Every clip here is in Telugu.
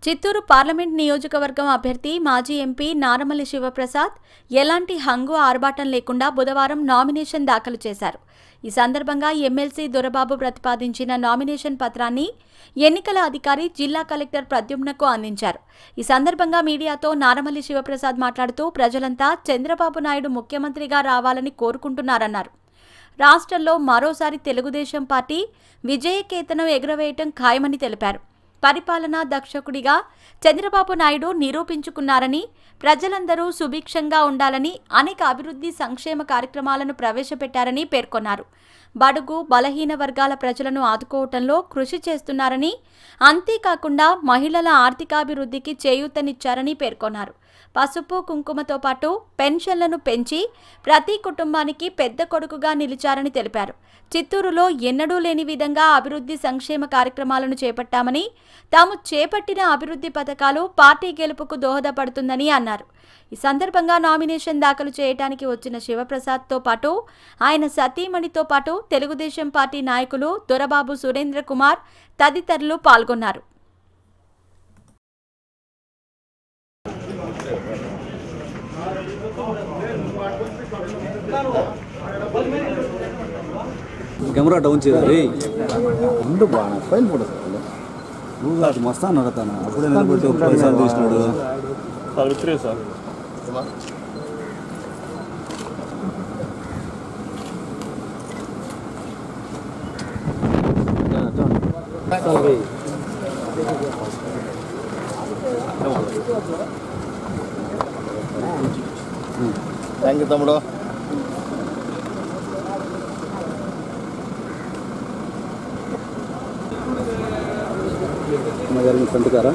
చిత్తూరు పార్లమెంట్ నియోజకవర్గం అభ్యర్థి మాజీ ఎంపీ నారమల్లి శివప్రసాద్ ఎలాంటి హంగు ఆర్భాటం లేకుండా బుధవారం నామినేషన్ దాఖలు చేశారు ఈ సందర్భంగా ఎమ్మెల్సీ దొరబాబు ప్రతిపాదించిన నామినేషన్ పత్రాన్ని ఎన్నికల అధికారి జిల్లా కలెక్టర్ ప్రద్యుమ్నకు అందించారు ఈ సందర్భంగా మీడియాతో నారమల్లి శివప్రసాద్ మాట్లాడుతూ ప్రజలంతా చంద్రబాబు నాయుడు ముఖ్యమంత్రిగా రావాలని కోరుకుంటున్నారన్నారు రాష్ట్రంలో మరోసారి తెలుగుదేశం పార్టీ విజయకేతనం ఎగురవేయటం ఖాయమని తెలిపారు పరిపాలనా దక్షకుడిగా చంద్రబాబు నాయుడు నిరూపించుకున్నారని ప్రజలందరూ సుభిక్షంగా ఉండాలని అనేక అభివృద్ధి సంక్షేమ కార్యక్రమాలను ప్రవేశపెట్టారని పేర్కొన్నారు బడుగు బలహీన వర్గాల ప్రజలను ఆదుకోవటంలో కృషి చేస్తున్నారని అంతేకాకుండా మహిళల ఆర్థికాభివృద్ధికి చేయూతనిచ్చారని పేర్కొన్నారు పసుపు కుంకుమతో పాటు పెన్షన్లను పెంచి ప్రతి కుటుంబానికి పెద్ద కొడుకుగా నిలిచారని తెలిపారు చిత్తూరులో ఎన్నడూ లేని విధంగా అభివృద్ధి సంక్షేమ కార్యక్రమాలను చేపట్టామని తాము చేపట్టిన అభివృద్ధి పథకాలు పార్టీ గెలుపుకు దోహదపడుతుందని అన్నారు ఈ సందర్భంగా నామినేషన్ దాఖలు చేయడానికి వచ్చిన శివప్రసాద్తో పాటు ఆయన సతీమణితో పాటు తెలుగుదేశం పార్టీ నాయకులు దొరబాబు సురేంద్ర కుమార్ తదితరులు పాల్గొన్నారు కెమెరా డౌన్ చేయాలి ఉండు బాగా ఫైల్ ఫోటో సార్ నువ్వు కాదు మస్తా నడతాను అప్పుడే నిలబెట్టి ఒక పైసలు తీసినాడు సావిత్రి సార్ థ్యాంక్ యూ తమ్ముడు మా గారిని ఫ్రంట్ కారా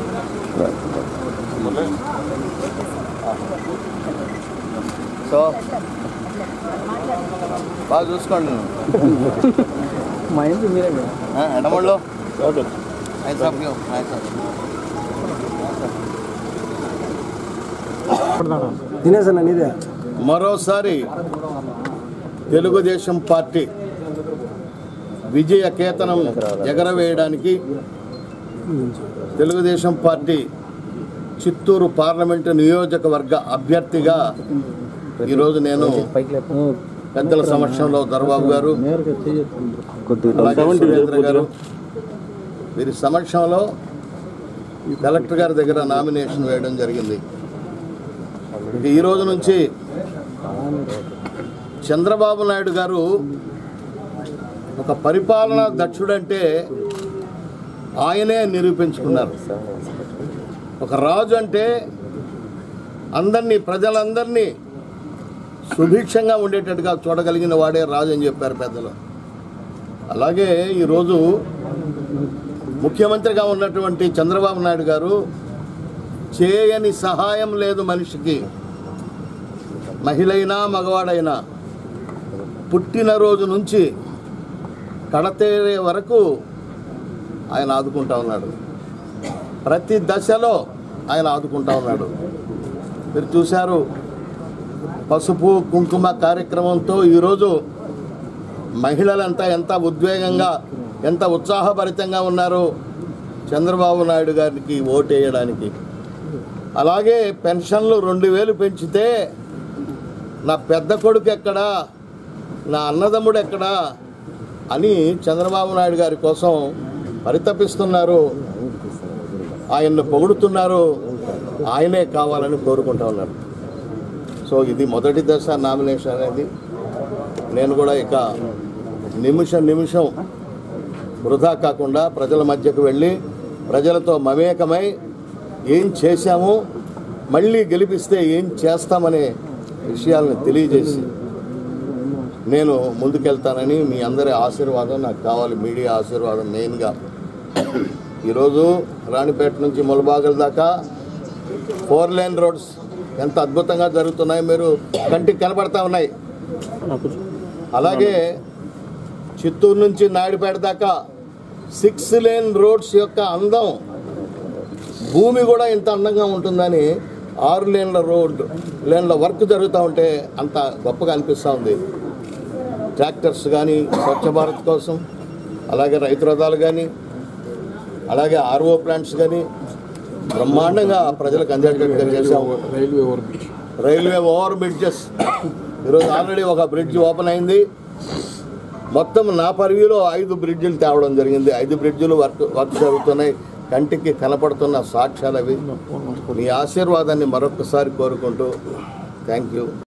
సో బాగా చూసుకోండి మా ఇంటి మీరే ఎడమళ్ళు ఓకే ఆయన సాబ్ ఆయన సాబ్ తినేసా నీదే మరోసారి తెలుగుదేశం పార్టీ విజయ కేతనం ఎగరవేయడానికి తెలుగుదేశం పార్టీ చిత్తూరు పార్లమెంటు నియోజకవర్గ అభ్యర్థిగా ఈరోజు నేను పెద్దల సమక్షంలో దర్బాబు గారు అలాగే సురేంద్ర గారు వీరి సమక్షంలో కలెక్టర్ గారి దగ్గర నామినేషన్ వేయడం జరిగింది ఇక ఈ రోజు నుంచి చంద్రబాబు నాయుడు గారు ఒక పరిపాలనా దక్షుడంటే ఆయనే నిరూపించుకున్నారు ఒక రాజు అంటే అందరినీ ప్రజలందరినీ సుభిక్షంగా ఉండేటట్టుగా చూడగలిగిన వాడే రాజు అని చెప్పారు పెద్దలు అలాగే ఈరోజు ముఖ్యమంత్రిగా ఉన్నటువంటి చంద్రబాబు నాయుడు గారు చేయని సహాయం లేదు మనిషికి మహిళైనా మగవాడైనా పుట్టినరోజు నుంచి కడతేరే వరకు ఆయన ఆదుకుంటా ఉన్నాడు ప్రతి దశలో ఆయన ఆదుకుంటా ఉన్నాడు మీరు చూశారు పసుపు కుంకుమ కార్యక్రమంతో ఈరోజు మహిళలంతా ఎంత ఉద్వేగంగా ఎంత ఉత్సాహభరితంగా ఉన్నారు చంద్రబాబు నాయుడు గారికి ఓటేయడానికి అలాగే పెన్షన్లు రెండు వేలు పెంచితే నా పెద్ద కొడుకు ఎక్కడా నా అన్నదమ్ముడు ఎక్కడా అని చంద్రబాబు నాయుడు గారి కోసం పరితపిస్తున్నారు ఆయన్ను పొగుడుతున్నారు ఆయనే కావాలని కోరుకుంటా ఉన్నారు సో ఇది మొదటి దశ నామినేషన్ అనేది నేను కూడా ఇక నిమిషం నిమిషం వృధా కాకుండా ప్రజల మధ్యకు వెళ్ళి ప్రజలతో మమేకమై ఏం చేశాము మళ్ళీ గెలిపిస్తే ఏం చేస్తామనే విషయాలను తెలియజేసి నేను ముందుకెళ్తానని మీ అందరి ఆశీర్వాదం నాకు కావాలి మీడియా ఆశీర్వాదం మెయిన్గా ఈరోజు రాణిపేట నుంచి ములబాగల దాకా ఫోర్ లేన్ రోడ్స్ ఎంత అద్భుతంగా జరుగుతున్నాయి మీరు కంటికి కనబడతా ఉన్నాయి అలాగే చిత్తూరు నుంచి నాయుడుపేట దాకా సిక్స్ లేన్ రోడ్స్ యొక్క అందం భూమి కూడా ఇంత అందంగా ఉంటుందని ఆరు లేన్ల రోడ్ లేన్ల వర్క్ జరుగుతూ ఉంటే అంత గొప్పగా అనిపిస్తూ ఉంది ట్రాక్టర్స్ కానీ స్వచ్ఛ భారత్ కోసం అలాగే రైతు రథాలు కానీ అలాగే ఆర్ఓ ప్లాంట్స్ కానీ బ్రహ్మాండంగా ప్రజలకు అందేటట్టుగా చేశాము railway over bridge railway over bridges ఈరోజు ఆల్రెడీ ఒక బ్రిడ్జ్ ఓపెన్ అయింది మొత్తం నా పరిధిలో ఐదు బ్రిడ్జిలు తేవడం జరిగింది ఐదు బ్రిడ్జిలు వర్క్ వర్క్ జరుగుతున్నాయి కంటికి కనపడుతున్న సాక్ష్యాలు అవి మీ ఆశీర్వాదాన్ని మరొకసారి కోరుకుంటూ థ్యాంక్ యూ